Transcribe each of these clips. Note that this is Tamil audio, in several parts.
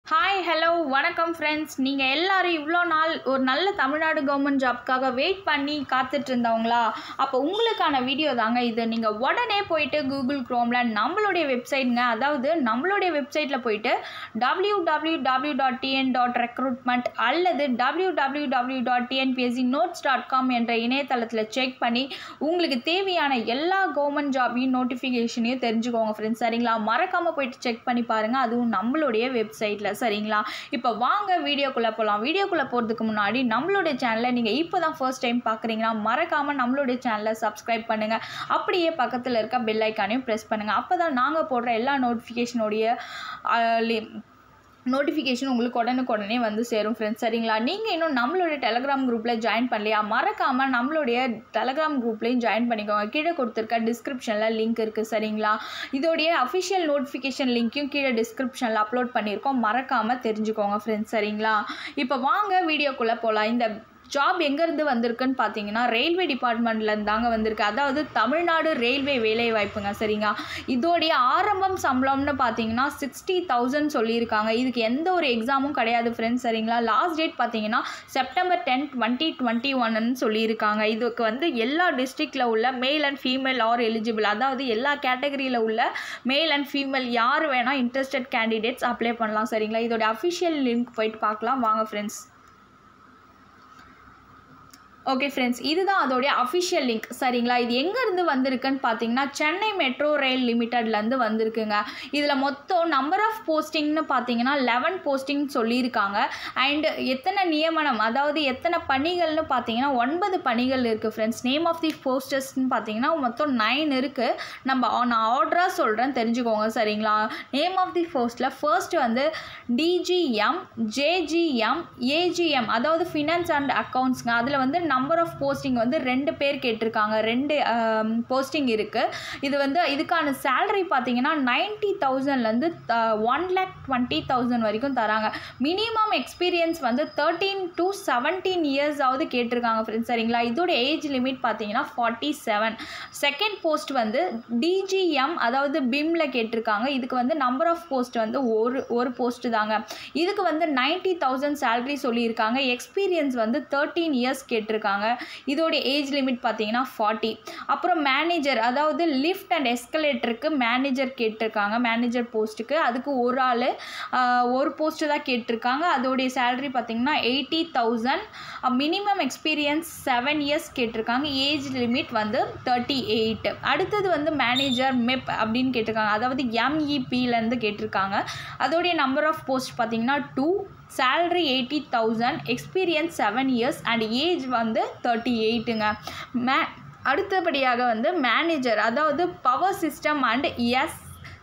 ஹாய் ஹலோ வணக்கம் ஃப்ரெண்ட்ஸ் நீங்கள் எல்லாரும் இவ்வளோ நாள் ஒரு நல்ல தமிழ்நாடு கவர்மெண்ட் ஜாப்க்காக வெயிட் பண்ணி காத்துட்டு இருந்தவங்களா அப்போ உங்களுக்கான வீடியோ தாங்க இது நீங்கள் உடனே போயிட்டு கூகுள் க்ரோமில் நம்மளுடைய வெப்சைட்டுங்க அதாவது நம்மளுடைய வெப்சைட்டில் போயிட்டு W W W dot TN dot recruitment அல்லது W W W dot TNPSC notes dot com என்ற இணையதளத்தில் செக் பண்ணி உங்களுக்கு தேவையான எல்லா கவர்மெண்ட் ஜாபையும் நோட்டிஃபிகேஷனையும் தெரிஞ்சுக்கோங்க ஃப்ரெண்ட்ஸ் சரிங்களா மறக்காமல் போயிட்டு செக் பண்ணி பாருங்கள் அதுவும் நம்மளுடைய வெப்சைட்டில் சரிங்களா இப்போ வாங்க வீடியோக்குள்ளே போகலாம் வீடியோக்குள்ளே போகிறதுக்கு முன்னாடி நம்மளுடைய சேனலை நீங்கள் இப்போ தான் ஃபர்ஸ்ட் டைம் பார்க்குறீங்கன்னா மறக்காமல் நம்மளுடைய சேனலை சப்ஸ்கிரைப் பண்ணுங்கள் அப்படியே பக்கத்தில் இருக்க பெல் ஐக்கானையும் ப்ரெஸ் பண்ணுங்கள் அப்போ தான் நாங்கள் போடுற எல்லா நோட்டிஃபிகேஷனுடைய நோட்டிஃபிகேஷன் உங்களுக்கு உடனுக்குடனே வந்து சேரும் ஃப்ரெண்ட்ஸ் சரிங்களா நீங்கள் இன்னும் நம்மளுடைய டெலகிராம் குரூப்பில் ஜாயின் பண்ணலையா மறக்காமல் நம்மளுடைய டெலகிராம் குரூப்லேயும் ஜாயின் பண்ணிக்கோங்க கீழே கொடுத்துருக்க டிஸ்கிரிப்ஷனில் லிங்க் இருக்குது சரிங்களா இதோடைய அஃபிஷியல் நோட்டிஃபிகேஷன் லிங்க்கையும் கீழே டிஸ்கிரிப்ஷனில் அப்லோட் பண்ணியிருக்கோம் மறக்காமல் தெரிஞ்சுக்கோங்க ஃப்ரெண்ட்ஸ் சரிங்களா இப்போ வாங்க வீடியோக்குள்ளே போகலாம் இந்த ஜாப் எங்கேருந்து வந்திருக்குன்னு பார்த்தீங்கன்னா ரயில்வே டிபார்ட்மெண்ட்லேருந்து தாங்க வந்திருக்கு அதாவது தமிழ்நாடு ரயில்வே வேலை வாய்ப்புங்க சரிங்க இதோடைய ஆரம்பம் சம்பளம்னு பார்த்தீங்கன்னா சிக்ஸ்டி தௌசண்ட் சொல்லியிருக்காங்க இதுக்கு எந்த ஒரு எக்ஸாமும் கிடையாது ஃப்ரெண்ட்ஸ் சரிங்களா லாஸ்ட் டேட் பார்த்தீங்கன்னா செப்டம்பர் டென் டுவெண்ட்டி டுவெண்ட்டி ஒன்னு சொல்லியிருக்காங்க இதுக்கு வந்து எல்லா டிஸ்ட்ரிக்டில் உள்ள male and female are eligible அதாவது எல்லா கேட்டகரியில் உள்ள மேல் அண்ட் ஃபீமேல் யார் வேணால் இன்ட்ரெஸ்டட் கேண்டிடேட்ஸ் அப்ளை பண்ணலாம் சரிங்களா இதோட அஃபிஷியல் லிங்க் போயிட்டு பார்க்கலாம் வாங்க ஃப்ரெண்ட்ஸ் ஓகே ஃப்ரெண்ட்ஸ் இதுதான் அதோடைய அஃபிஷியல் லிங்க் சரிங்களா இது எங்கேருந்து வந்திருக்குன்னு பார்த்தீங்கன்னா சென்னை மெட்ரோ ரயில் லிமிட்டட்லேருந்து வந்திருக்குங்க இதில் மொத்தம் நம்பர் ஆஃப் போஸ்டிங்னு பார்த்தீங்கன்னா லெவன் போஸ்டிங் சொல்லியிருக்காங்க அண்ட் எத்தனை நியமனம் அதாவது எத்தனை பணிகள்னு பார்த்தீங்கன்னா ஒன்பது பணிகள் இருக்குது ஃப்ரெண்ட்ஸ் நேம் ஆஃப் தி போஸ்டர்ஸ்னு பார்த்தீங்கன்னா மொத்தம் நைன் இருக்குது நம்ம நான் ஆர்டராக சொல்கிறேன் தெரிஞ்சுக்கோங்க சரிங்களா நேம் ஆஃப் தி போஸ்ட்டில் ஃபர்ஸ்ட் வந்து டிஜிஎம் ஜேஜிஎம் ஏஜிஎம் அதாவது ஃபினான்ஸ் அண்ட் அக்கௌண்ட்ஸ்ங்க அதில் வந்து நம்பர் ஆஃப் போஸ்டிங் வந்து ரெண்டு பேர் கேட்டிருக்காங்க ரெண்டு போஸ்டிங் இருக்குது இது வந்து இதுக்கான சேலரி பார்த்தீங்கன்னா நைன்ட்டி தௌசண்ட்லேருந்து ஒன் லேக் டுவெண்ட்டி தௌசண்ட் வரைக்கும் தராங்க மினிமம் எக்ஸ்பீரியன்ஸ் வந்து தேர்ட்டீன் டு செவன்டீன் இயர்ஸாவது கேட்டிருக்காங்க ஃப்ரெண்ட்ஸ் சரிங்களா இதோட ஏஜ் லிமிட் பார்த்தீங்கன்னா ஃபார்ட்டி செவன் செகண்ட் போஸ்ட் வந்து டிஜிஎம் அதாவது பிம்ல கேட்டிருக்காங்க இதுக்கு வந்து நம்பர் ஆஃப் போஸ்ட் வந்து ஒரு ஒரு போஸ்ட் தாங்க இதுக்கு வந்து நைன்ட்டி தௌசண்ட் சேலரி சொல்லியிருக்காங்க எக்ஸ்பீரியன்ஸ் வந்து தேர்ட்டீன் இயர்ஸ் கேட்டிருக்காங்க இதோட ஏஜ் லிமிட் பார்த்தீங்கன்னா ஃபார்ட்டி அப்புறம் மேனேஜர் அதாவது லிஃப்ட் அண்ட் எஸ்கலேட்டருக்கு மேனேஜர் கேட்டிருக்காங்க மேனேஜர் போஸ்ட்டுக்கு அதுக்கு ஒரு ஆள் ஒரு போஸ்ட்டு தான் கேட்டிருக்காங்க அதோடைய சேலரி பார்த்தீங்கன்னா eighty thousand minimum experience seven years கேட்டிருக்காங்க ஏஜ் லிமிட் வந்து தேர்ட்டி எயிட் அடுத்தது வந்து மேனேஜர் மெப் அப்படின்னு கேட்டிருக்காங்க அதாவது எம்இபிலேருந்து கேட்டிருக்காங்க அதோடைய நம்பர் ஆஃப் போஸ்ட் பார்த்தீங்கன்னா two salary eighty thousand experience seven years and age வந்து தேர்ட்டி எயிட்டுங்க மே அடுத்தபடியாக வந்து மேனேஜர் அதாவது power system and 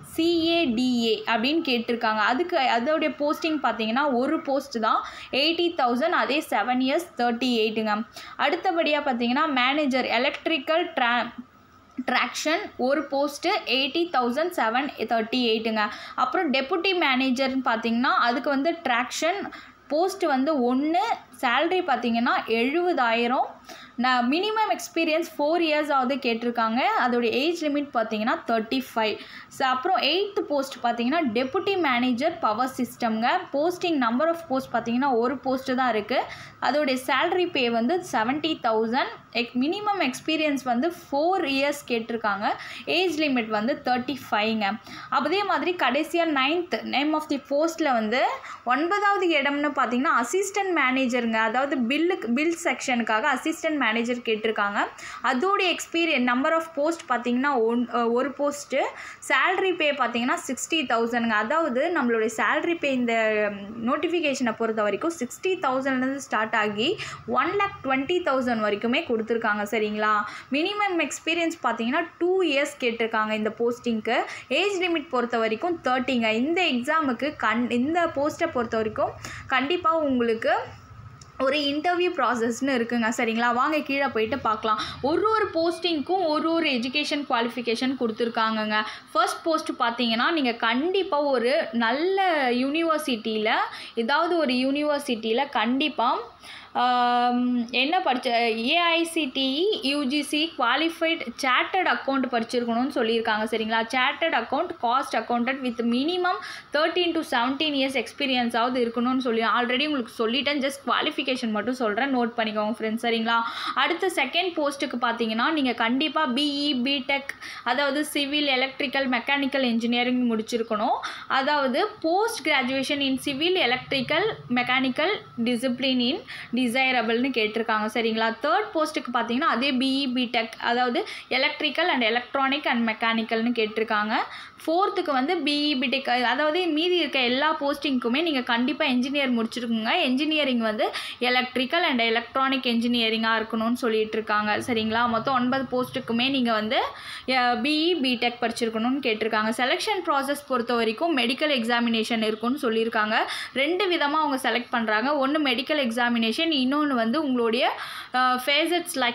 SCADA அப்படின்னு கேட்டிருக்காங்க அதுக்கு அதோடைய போஸ்டிங் பார்த்தீங்கன்னா ஒரு போஸ்ட் தான் எயிட்டி தௌசண்ட் அதே செவன் இயர்ஸ் தேர்ட்டி எயிட்டுங்க அடுத்தபடியாக பார்த்தீங்கன்னா மேனேஜர் எலக்ட்ரிக்கல் ட்ரா ட்ராக்ஷன் ஒரு post eighty thousand seven thirty எயிட்டுங்க அப்புறம் டெப்புட்டி மேனேஜர்னு பார்த்தீங்கன்னா அதுக்கு வந்து ட்ராக்ஷன் போஸ்ட் வந்து ஒன்று சேல்ரி பார்த்தீங்கன்னா எழுபதாயிரம் நான் மினிமம் எக்ஸ்பீரியன்ஸ் ஃபோர் இயர்ஸ் ஆகுது கேட்டிருக்காங்க அதோடைய ஏஜ் லிமிட் பார்த்தீங்கன்னா தேர்ட்டி ஃபைவ் ஸோ அப்புறம் எயித்து போஸ்ட் பார்த்தீங்கன்னா டெப்புட்டி மேனேஜர் பவர் சிஸ்டம்ங்க போஸ்டிங் நம்பர் ஆஃப் போஸ்ட் பார்த்தீங்கன்னா ஒரு போஸ்ட்டு தான் இருக்குது அதோடைய சேல்ரி பே வந்து செவன்ட்டி தௌசண்ட் எக் மினிமம் எக்ஸ்பீரியன்ஸ் வந்து ஃபோர் இயர்ஸ் கேட்டிருக்காங்க ஏஜ் லிமிட் வந்து தேர்ட்டி ஃபைவ்ங்க அதே மாதிரி கடைசியாக நைன்த் நேம் ஆஃப் தி போஸ்ட்டில் வந்து ஒன்பதாவது இடம்னு பார்த்தீங்கன்னா அசிஸ்டன்ட் மேனேஜருங்க அதாவது பில்லுக்கு பில் செக்ஷனுக்காக அசிஸ்டன்ட் மேனேஜர் கேட்டிருக்காங்க அதோடைய எக்ஸ்பீரியன் நம்பர் ஆஃப் போஸ்ட் பார்த்தீங்கன்னா ஒன் ஒரு போஸ்ட்டு சேல்ரி பே பார்த்தீங்கன்னா சிக்ஸ்டி தௌசண்ட்ங்க அதாவது நம்மளுடைய சேல்ரி பே இந்த நோட்டிஃபிகேஷனை பொறுத்த வரைக்கும் சிக்ஸ்டி தௌசண்ட்லேருந்து ஸ்டார்ட் ஆகி ஒன் லேக் டுவெண்ட்டி தௌசண்ட் வரைக்குமே கொடுத்துருக்காங்க சரிங்களா மினிமம் எக்ஸ்பீரியன்ஸ் பார்த்தீங்கன்னா டூ இயர்ஸ் கேட்டிருக்காங்க இந்த போஸ்டிங்க்கு ஏஜ் லிமிட் பொறுத்த வரைக்கும் தேர்ட்டிங்க இந்த எக்ஸாமுக்கு கண் இந்த போஸ்ட்டை பொறுத்த வரைக்கும் கண்டிப்பாக உங்களுக்கு ஒரு இன்டர்வியூ ப்ராசஸ்னு இருக்குங்க சரிங்களா வாங்க கீழே போயிட்டு பார்க்கலாம் ஒரு ஒரு போஸ்டிங்க்கும் ஒரு ஒரு எஜுகேஷன் குவாலிஃபிகேஷன் கொடுத்துருக்காங்கங்க ஃபர்ஸ்ட் போஸ்ட் பார்த்தீங்கன்னா நீங்கள் கண்டிப்பாக ஒரு நல்ல யூனிவர்சிட்டியில் ஏதாவது ஒரு யூனிவர்சிட்டியில் கண்டிப்பாக ஆம், என்ன படிச்ச ஏஐசிடிஇ யூஜிசி குவாலிஃபைட் சேட்டட் அக்கௌண்ட் படிச்சிருக்கணும்னு சொல்லியிருக்காங்க சரிங்களா சேட்டட் account cost accountant with minimum thirteen to seventeen years எக்ஸ்பீரியன்ஸாவது இருக்கணும்னு சொல்லி ஆல்ரெடி உங்களுக்கு சொல்லிட்டேன் ஜஸ்ட் குவாலிஃபிகேஷன் மட்டும் சொல்கிறேன் நோட் பண்ணிக்கோங்க ஃப்ரெண்ட்ஸ் சரிங்களா அடுத்த செகண்ட் போஸ்ட்டுக்கு பார்த்தீங்கன்னா நீங்கள் கண்டிப்பாக பிஇ பிடெக் அதாவது சிவில் எலக்ட்ரிக்கல் மெக்கானிக்கல் இன்ஜினியரிங் முடிச்சிருக்கணும் அதாவது post graduation in civil electrical mechanical discipline in டிசைரபிள்னு கேட்டிருக்காங்க சரிங்களா தேர்ட் போஸ்ட்டுக்கு பார்த்தீங்கன்னா அதே பிஇ பிடெக் அதாவது எலக்ட்ரிக்கல் அண்ட் எலக்ட்ரானிக் அண்ட் மெக்கானிக்கல்னு கேட்டிருக்காங்க ஃபோர்த்துக்கு வந்து பிஇ பிடெக் அதாவது மீதி இருக்க எல்லா போஸ்டிங்க்குமே நீங்கள் கண்டிப்பாக இன்ஜினியர் முடிச்சிருக்குங்க இன்ஜினியரிங் வந்து எலக்ட்ரிக்கல் அண்ட் எலக்ட்ரானிக் இன்ஜினியரிங்காக இருக்கணும்னு சொல்லிட்டு இருக்காங்க சரிங்களா மொத்தம் ஒன்பது போஸ்ட்டுக்குமே நீங்கள் வந்து பிஇ பிடெக் படிச்சிருக்கணும்னு கேட்டிருக்காங்க செலெக்ஷன் ப்ராசஸ் பொறுத்த வரைக்கும் மெடிக்கல் எக்ஸாமினேஷன் இருக்கும்னு சொல்லியிருக்காங்க ரெண்டு விதமாக அவங்க செலக்ட் பண்ணுறாங்க ஒன்று மெடிக்கல் எக்ஸாமினேஷன் இன்னொன்று வந்து உங்களுடைய facets like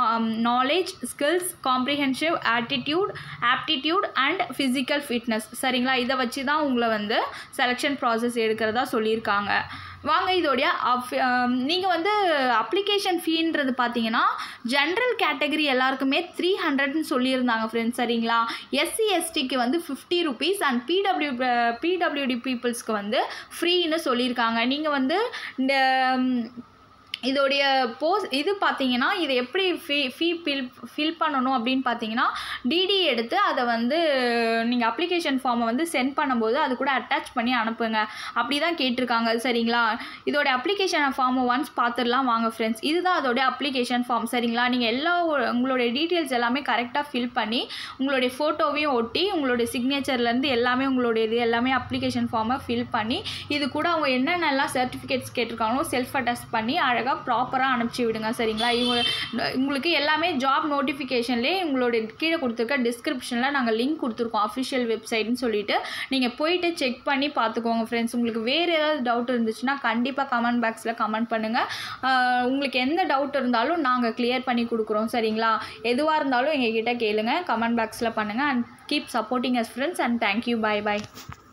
knowledge skills comprehensive attitude aptitude and physical fitness சரிங்களா இதை வச்சு தான் உங்களை வந்து செலெக்ஷன் ப்ராசஸ் எடுக்கிறதா சொல்லியிருக்காங்க வாங்க இதோடைய நீங்கள் வந்து அப்ளிகேஷன் ஃபீன்றது பார்த்தீங்கன்னா ஜென்ரல் கேட்டகரி எல்லாருக்குமே த்ரீ ஹண்ட்ரட்னு சொல்லியிருந்தாங்க ஃப்ரெண்ட்ஸ் சரிங்களா எஸ்சி எஸ்டிக்கு வந்து fifty rupees and PW PWD பீப்புள்ஸ்க்கு வந்து ஃப்ரீன்னு சொல்லியிருக்காங்க நீங்கள் வந்து இந்த ம், இதோடைய போஸ் இது பார்த்தீங்கன்னா இதை எப்படி ஃபீ ஃபீ ஃபில் ஃபில் பண்ணணும் அப்படின்னு பார்த்தீங்கன்னா டிடி எடுத்து அதை வந்து நீங்கள் அப்ளிகேஷன் ஃபார்மை வந்து சென்ட் பண்ணும்போது அது கூட அட்டாச் பண்ணி அனுப்புங்க அப்படி தான் கேட்டிருக்காங்க சரிங்களா இதோட அப்ளிகேஷன் ஃபார்மை ஒன்ஸ் பார்த்துடலாம் வாங்க ஃப்ரெண்ட்ஸ் இதுதான் அதோடைய அப்ளிகேஷன் ஃபார்ம் சரிங்களா நீங்கள் எல்லா ஒரு- உங்களுடைய டீட்டெயில்ஸ் எல்லாமே கரெக்டாக ஃபில் பண்ணி உங்களுடைய ஃபோட்டோவையும் ஒட்டி உங்களுடைய சிக்னேச்சர்லேருந்து எல்லாமே உங்களுடைய இது எல்லாமே அப்ளிகேஷன் ஃபார்மை ஃபில் பண்ணி இது கூட அவங்க என்னென்னலாம் சர்டிஃபிகேட்ஸ் கேட்டிருக்காங்களோ செல்ஃப் அட்டஸ்ட் பண்ணி அழகாக ப்ராப்பராக அனுப்பிச்சி விடுங்க சரிங்களா இவங்க உங்களுக்கு எல்லாமே ஜாப் நோட்டிஃபிகேஷன்லேயே உங்களுடைய கீழே கொடுத்துருக்க டிஸ்கிரிப்ஷனில் நாங்கள் லிங்க் கொடுத்துருக்கோம் அஃபிஷியல் வெப்சைட்னு சொல்லிட்டு நீங்கள் போயிட்டு செக் பண்ணி பார்த்துக்கோங்க ஃப்ரெண்ட்ஸ் உங்களுக்கு வேறு ஏதாவது டவுட் இருந்துச்சுன்னா கண்டிப்பாக கமெண்ட் பாக்ஸில் கமெண்ட் பண்ணுங்கள் உங்களுக்கு எந்த டவுட் இருந்தாலும் நாங்கள் கிளியர் பண்ணி கொடுக்குறோம் சரிங்களா எதுவாக இருந்தாலும் எங்ககிட்ட கேளுங்க கமெண்ட் பாக்ஸில் பண்ணுங்கள் and keep supporting us friends and thank you bye by